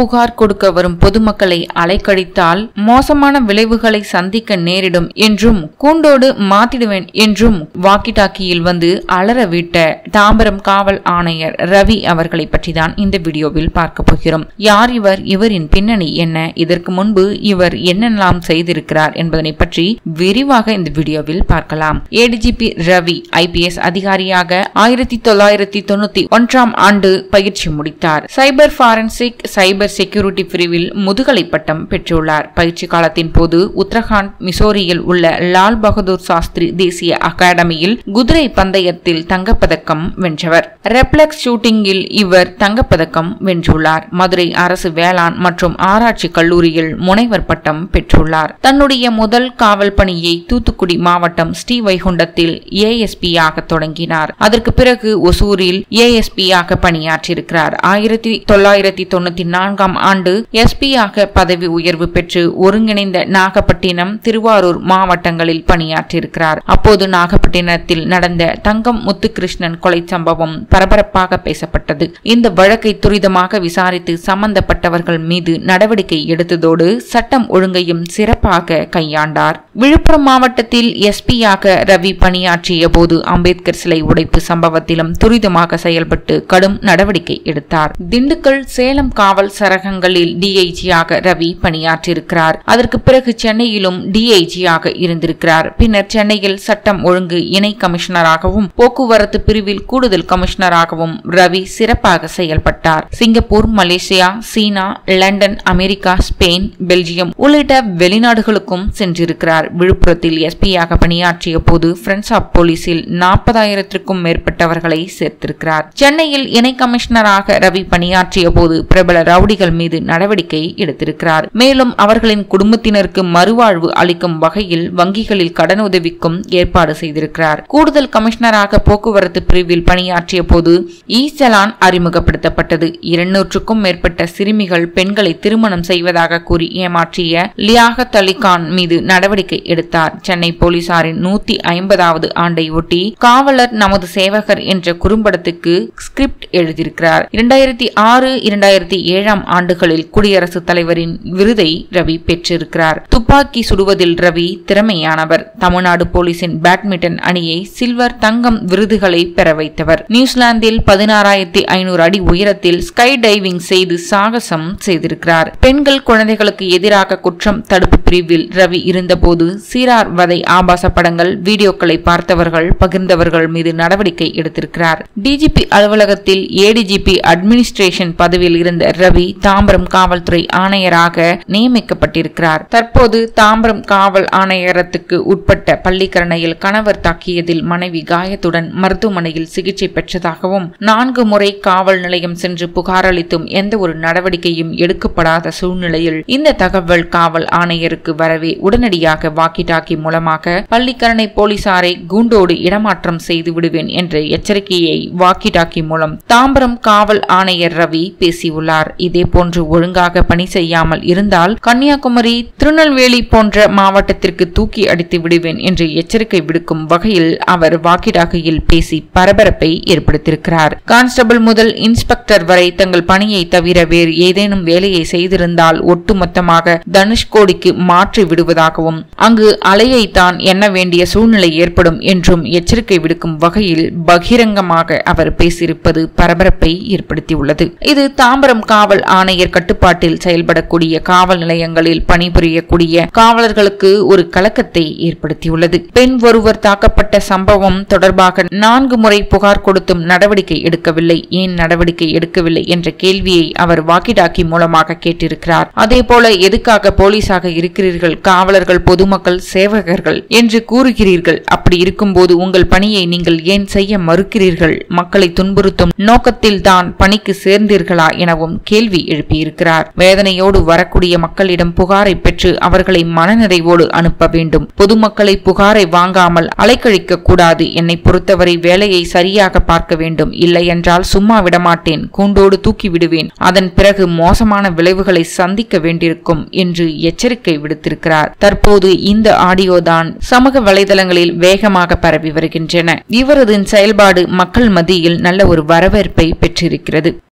புகார் கொடுக்க வரும் பொதுமக்களை அலைக்கழித்தால் மோசமான விளைவுகளை சந்திக்க நேரிடும் என்றும் கூண்டோடு மாத்திடுவேன் என்றும் வாக்கி டாக்கியில் வந்து அலறவிட்ட தாம்பரம் காவல் ஆணையர் ரவி அவர்களை பற்றி தான் இந்த வீடியோவில் பார்க்க போகிறோம் யார் இவர் இவரின் பின்னணி என்ன இதற்கு முன்பு இவர் என்னெல்லாம் செய்திருக்கிறார் என்பதனை பற்றி விரிவாக இந்த வீடியோவில் பார்க்கலாம் ஏடிஜிபி ரவி ஐபிஎஸ் அதிகாரியாக ஆயிரத்தி தொள்ளாயிரத்தி தொண்ணூத்தி ஒன்றாம் ஆண்டு பயிற்சி முடித்தார் சைபர் ஃபாரன்சிக் சைபர் செக்யூரிட்டி பிரிவில் முதுகலை பட்டம் பெற்றுள்ளார் பயிற்சி காலத்தின் போது உத்தரகாண்ட் மிசோரியில் உள்ள லால் பகதூர் சாஸ்திரி தேசிய அகாடமியில் குதிரை பந்தயத்தில் தங்கப்பதக்கம் வென்றவர் ரெப்ளெக்ஸ் ஷூட்டிங்கில் இவர் தங்கப்பதக்கம் வென்றுள்ளார் மதுரை அரசு வேளாண் மற்றும் ஆராய்ச்சி கல்லூரியில் முனைவர் பட்டம் பெற்றுள்ளார் தன்னுடைய முதல் காவல் பணியை தூத்துக்குடி மாவட்டம் ஸ்ரீவைகுண்டத்தில் ஏஎஸ்பியாக தொடங்கினார் அதற்கு பிறகு ஒசூரில் ஏஎஸ்பியாக பணியாற்றியிருக்கிறார் ஆயிரத்தி தொள்ளாயிரத்தி தொண்ணூத்தி நான்காம் ஆண்டு எஸ்பியாக பதவி உயர்வு பெற்று ஒருங்கிணைந்த நாகப்பட்டினம் திருவாரூர் மாவட்டங்களில் பணியாற்றியிருக்கிறார் அப்போது நாகப்பட்டினத்தில் நடந்த தங்கம் முத்துகிருஷ்ணன் கொலை சம்பவம் பரபரப்பாக பேசப்பட்டது இந்த வழக்கை துரிதமாக விசாரித்து சம்பந்தப்பட்டவர்கள் மீது நடவடிக்கை எடுத்ததோடு சட்டம் ஒழுங்கையும் சிறப்பாக கையாண்டார் விழுப்புரம் மாவட்டத்தில் எஸ்பியாக ரவி பணியாற்றிய போது அம்பேத்கர் சிலை உடைப்பு சம்பவத்திலும் துரிதமாக செயல்பட்டு கடும் நடவடிக்கை எடுத்தார் திண்டுக்கல் சேலம் காவல் சரகங்களில் டிஐஜியாக ரவி பணியாற்றியிருக்கிறார் அதற்கு பிறகு சென்னையிலும் டிஐஜியாக இருந்திருக்கிறார் பின்னர் சென்னையில் சட்டம் ஒழுங்கு இணை கமிஷனராகவும் போக்குவரத்து பிரிவில் கூடுதல் கமிஷனராகவும் ரவி சிறப்பாக செயல்பட்டார் சிங்கப்பூர் மலேசியா சீனா லண்டன் அமெரிக்கா ஸ்பெயின் பெல்ஜியம் உள்ளிட்ட வெளிநாடுகளுக்கும் சென்றிருக்கிறார் விழுப்புரத்தில் எஸ்பியாக பணியாற்றிய போது ஃப்ரெண்ட்ஸ் ஆஃப் போலீஸில் நாற்பதாயிரத்திற்கும் மேற்பட்டவர்களை சேர்த்திருக்கிறார் சென்னையில் இணை கமிஷனராக ரவி பணியாற்றிய போது பிரபல ரவுடிகள் மீது நடவடிக்கை எடுத்திருக்கிறார் மேலும் அவர்களின் குடும்பத்தினருக்கு மறுவாழ்வு அளிக்கும் வகையில் வங்கிகளில் கடன் உதவிக்கும் ஏற்பாடு செய்திருக்கிறார் கூடுதல் கமிஷனராக போக்குவரத்து பிரிவில் பணியாற்றிய போது இ சலான் அறிமுகப்படுத்தப்பட்டது இருநூற்றுக்கும் மேற்பட்ட சிறுமிகள் பெண்களை திருமணம் செய்வதாக கூறி ஏமாற்றிய லியாகத் அலி கான் மீது நடவடிக்கை எடுத்தார் சென்னை போலீசாரின் நூத்தி ஐம்பதாவது ஆண்டை ஒட்டி காவலர் நமது சேவகர் என்ற குறும்படத்துக்கு ஸ்கிரிப்ட் எழுதியிருக்கிறார் இரண்டாயிரத்தி ஆறு இரண்டாயிரத்தி ஏழாம் ஆண்டுகளில் குடியரசுத் தலைவரின் விருதை ரவி பெற்றிருக்கிறார் துப்பாக்கி சுடுவதில் ரவி திறமையானவர் தமிழ்நாடு போலீசின் பேட்மிண்டன் அணியை சில்வர் தங்கம் விருதுகளை பெற வைத்தவர் நியூசிலாந்தில் பதினாறாயிரத்தி ஐநூறு அடி உயரத்தில் ஸ்கை டைவிங் செய்து சாகசம் செய்திருக்கிறார் பெண்கள் குழந்தைகளுக்கு எதிராக குற்றம் தடுப்பு பிரிவில் ரவி இருந்தபோது சீரார் வதை ஆபாச படங்கள் வீடியோக்களை பார்த்தவர்கள் பகிர்ந்தவர்கள் மீது நடவடிக்கை எடுத்திருக்கிறார் டிஜிபி அலுவலகத்தில் ஏடிஜிபி அட்மினிஸ்ட்ரேஷன் பதவியில் இருந்த ரவி தாம்பரம் காவல்துறை ஆணையராக நியமிக்கப்பட்டிருக்கிறார் தற்போது தாம்பரம் காவல் ஆணையரத்துக்கு உட்பட்ட பள்ளிக்கரணையில் கணவர் தாக்கியதில் மனைவி காயத்துடன் மருத்துவமனையில் சிகிச்சை பெற்றதாகவும் நான்கு முறை காவல் நிலையம் சென்று புகார் அளித்தும் எந்த ஒரு நடவடிக்கையும் எடுக்கப்படாத சூழ்நிலையில் இந்த தகவல் காவல் ஆணையருக்கு வரவே உடனடியாக வாக்கி டாக்கி மூலமாக பள்ளிக்கரணை போலீசாரை கூண்டோடு இடமாற்றம் செய்து விடுவேன் என்ற எச்சரிக்கையை வாக்கி டாக்கி மூலம் தாம்பரம் காவல் ஆணையர் ரவி பேசியுள்ளார் இதே போன்று ஒழுங்காக பணி செய்யாமல் இருந்தால் கன்னியாகுமரி திருநெல்வேலி போன்ற மாவட்டத்திற்கு தூக்கி அடித்து விடுவேன் என்று எச்சரிக்கை விடுக்கும் வகையில் அவர் வாக்கி டாக்கியில் பேசி பரபரப்பை ஏற்படுத்தியிருக்கிறார் கான்ஸ்டபிள் முதல் இன்ஸ்பெக்டர் வரை தங்கள் பணியை தவிர வேறு ஏதேனும் வேலையை செய்திருந்தால் ஒட்டுமொத்தமாக தனுஷ்கோடிக்கு மாற்றி விடுவதாகவும் அங்கு அலையை தான் எண்ண வேண்டிய சூழ்நிலை ஏற்படும் என்றும் எச்சரிக்கை விடுக்கும் வகையில் பகிரங்கமாக அவர் பேசியிருப்பது பரபரப்பை ஏற்படுத்தியுள்ளது இது தாம்பரம் காவல் ஆணையர் கட்டுப்பாட்டில் செயல்படக்கூடிய காவல் நிலையங்களில் பணிபுரியக்கூடிய காவலர்களுக்கு ஒரு கலக்கத்தை ஏற்படுத்தியுள்ளது பெண் ஒருவர் தாக்கப்பட்ட சம்பவம் தொடர்பாக நான்கு முறை புகார் கொடுத்தும் நடவடிக்கை எடுக்கவில்லை ஏன் நடவடிக்கை எடுக்கவில்லை என்ற கேள்வியை அவர் வாக்கிடாக்கி மூலமாக கேட்டிருக்கிறார் அதே போல எதுக்காக போலீஸாக இருக்கிறீர்கள் காவலர்கள் பொதுமக்கள் சேவகர்கள் என்று கூறுகிறீர்கள் அப்படி இருக்கும்போது உங்கள் பணியை நீங்கள் ஏன் செய்ய மறுக்கிறீர்கள் மக்களை துன்புறுத்தும் நோக்கத்தில் தான் பணிக்கு சேர்ந்தீர்களா எனவும் கேள்வி எழுப்பியிருக்கிறார் வேதனையோடு வரக்கூடிய மக்களிடம் புகாரை பெற்று அவர்களை மனநிறைவோடு அனுப்ப வேண்டும் பொதுமக்களை புகாரை வாங்காமல் அலைக்கழிக்க கூடாது என்னை பொறுத்தவரை வேலையை சரியாக பார்க்க வேண்டும் இல்லை என்றால் சும்மா விடமாட்டேன் கூண்டோடு தூக்கி விடுவேன் அதன் பிறகு மோசமான விளைவுகளை சந்திக்க வேண்டியிருக்கும் என்று எச்சரிக்கை விடுத்திருக்கிறார் தற்போது இந்த ஆடியோ தான் சமூக வலைதளங்களில் வேகமாக பரவி வருகின்றன இவரது செயல்பாடு மக்கள் மத்தியில் நல்ல ஒரு வரவேற்பை பெற்றிருக்கிறது